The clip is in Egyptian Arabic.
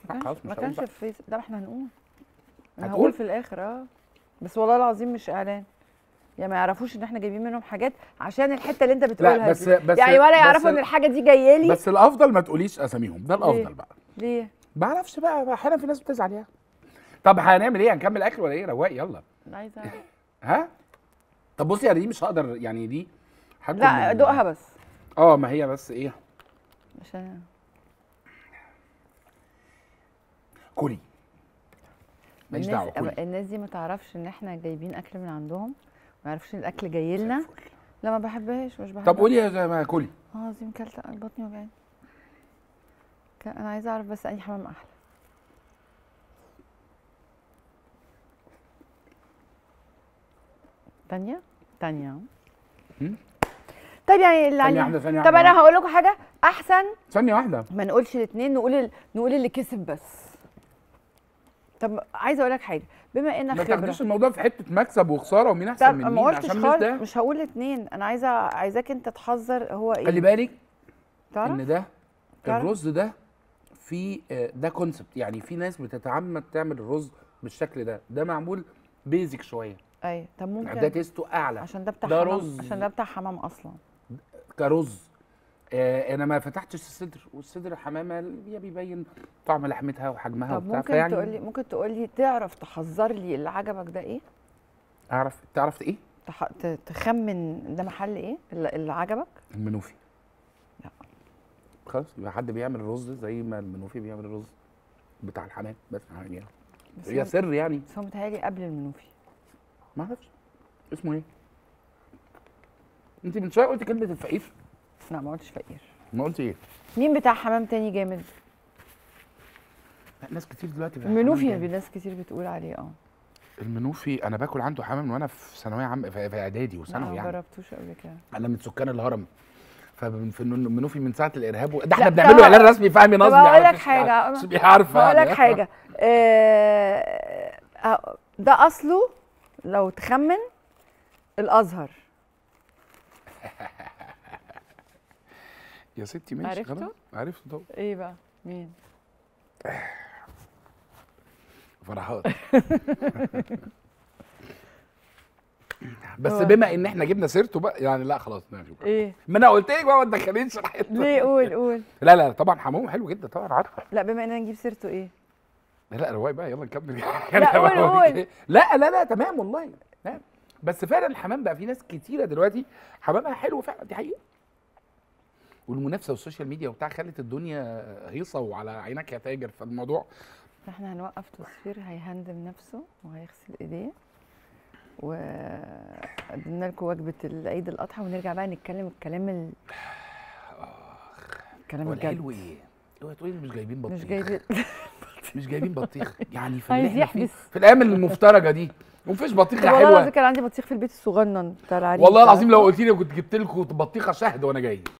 لا، ما خلاص كانش مش ما هقول كانش بقى. في فيس لا ما احنا هنقول انا هتقول؟ هقول في الاخر اه بس والله العظيم مش اعلان يا ما يعرفوش ان احنا جايبين منهم حاجات عشان الحته اللي انت بتقولها بس دي. بس يعني ولا بس يعرفوا ان الحاجه دي جايه لي بس الافضل ما تقوليش اساميهم ده ليه؟ الافضل بقى ليه ما اعرفش بقى احيانا في ناس بتزعل يعني طب هنعمل ايه هنكمل اكل ولا ايه رواق يلا انا عايزه أعرف. ها طب بصي يعني دي مش هقدر يعني دي هاكل لا من- دوقها بس اه ما هي بس ايه عشان كلي ماليش الناس دعوه كلي الناس دي ما تعرفش ان احنا جايبين اكل من عندهم ما يعرفوش ان الاكل جاي لنا لا ما بحبهاش مش بحبها طب قولي يا زي ما كلي اه عظيم كلت بطني وجعاني ك- انا عايزه اعرف بس اي حمام احلى تانية تانية هم؟ طيب يعني اللي ثانية عليه- واحدة ثانية طب واحدة انا هقول لكم حاجه احسن ثانية واحدة ما نقولش الاثنين نقول ال... نقول اللي كسب بس طب عايزه اقول لك حاجه بما انك ما خبره تاخديش الموضوع في حتة مكسب وخسارة ومين طب أحسن من ما مين قلتش عشان مش خالص ده مش هقول الاثنين انا عايزه عايزاك انت تحذر هو ايه خلي بالك تعرف إن ده تعرف؟ الرز ده في آه، ده كونسبت يعني في ناس بتتعمد تعمل الرز بالشكل ده ده معمول بيزك شوية ايوه طب ده ممكن تيستو أعلى عشان ده بتاع ده حمام رز. عشان ده بتاع حمام اصلا كرز آه انا ما فتحتش الصدر والصدر الحمامه اللي هي بيبين طعم لحمتها وحجمها طب وبتاع ممكن فيعني تقول لي ممكن تقول لي تعرف تحذر لي اللي عجبك ده ايه اعرف تعرف ايه تح... ت- تخمن ده محل ايه اللي, اللي عجبك المنوفي لا. خلاص يبقى حد بيعمل رز زي ما المنوفي بيعمل الرز بتاع الحمام بس يعني بس هي هو- سر يعني بس هو متهيألي قبل المنوفي ما اعرفش اسمه ايه انت من شويه قلت كلمه الفقير لا ما قلتش فقير ما قلت ايه مين بتاع حمام تاني جامد لا، ناس كتير دلوقتي بقى المنوفي حمام جامد. ناس كتير بتقول عليه اه المنوفي انا باكل عنده حمام من وانا في ثانويه عامه في في اعدادي لا وثانوي ما يعني جربتوش قبل كده انا من سكان الهرم ففي المنوفي من ساعه الارهاب و... ده احنا لا، بنعمل له طب- اعلان رسمي فهمي طب نظمي هقول على لك فكرة. حاجة، بس عارفه هقول لك يعني. حاجه آه، آه، ده اصله لو تخمن الازهر يا ستي ماشي عرفته؟ خلاص عرفته طبعا ايه بقى مين فرحات بس هو- بما ان احنا جبنا سيرته بقى يعني لا خلاص ماشي بقى. ايه ما انا قلت لك بقى ما تدخلينيش الحته ليه قول قول لا لا طبعا حمام حلو جدا طبعا عارفه لا بما اننا نجيب سيرته ايه لا لا رواي بقى يلا نكمل لا، قول، قول. لا لا لا تمام والله لا. بس فعلا الحمام بقى في ناس كتيره دلوقتي حمامها حلو فعلا دي حقيقه والمنافسه والسوشيال ميديا وبتاع خلت الدنيا هيصه وعلى عينك يا تاجر فالموضوع احنا هنوقف تصوير هيهندم نفسه وهيغسل ايديه وقدمنا لكم وجبه العيد الاضحى ونرجع بقى نتكلم الكلام ال... الكلام هو الجد الحلو ايه؟ اوعى تقولي مش جايبين بطيخ مش جايب مش جايبين بطيخ يعني في عايز اللي احنا فيه يحبس. في الايام المفترجه دي ومفيش بطيخه والله العظيم حلوه كان عندي بطيخ في البيت الصغنن بتاع العريس والله ده. العظيم لو قلت لي كنت جبت لكم بطيخه شهد وانا جاي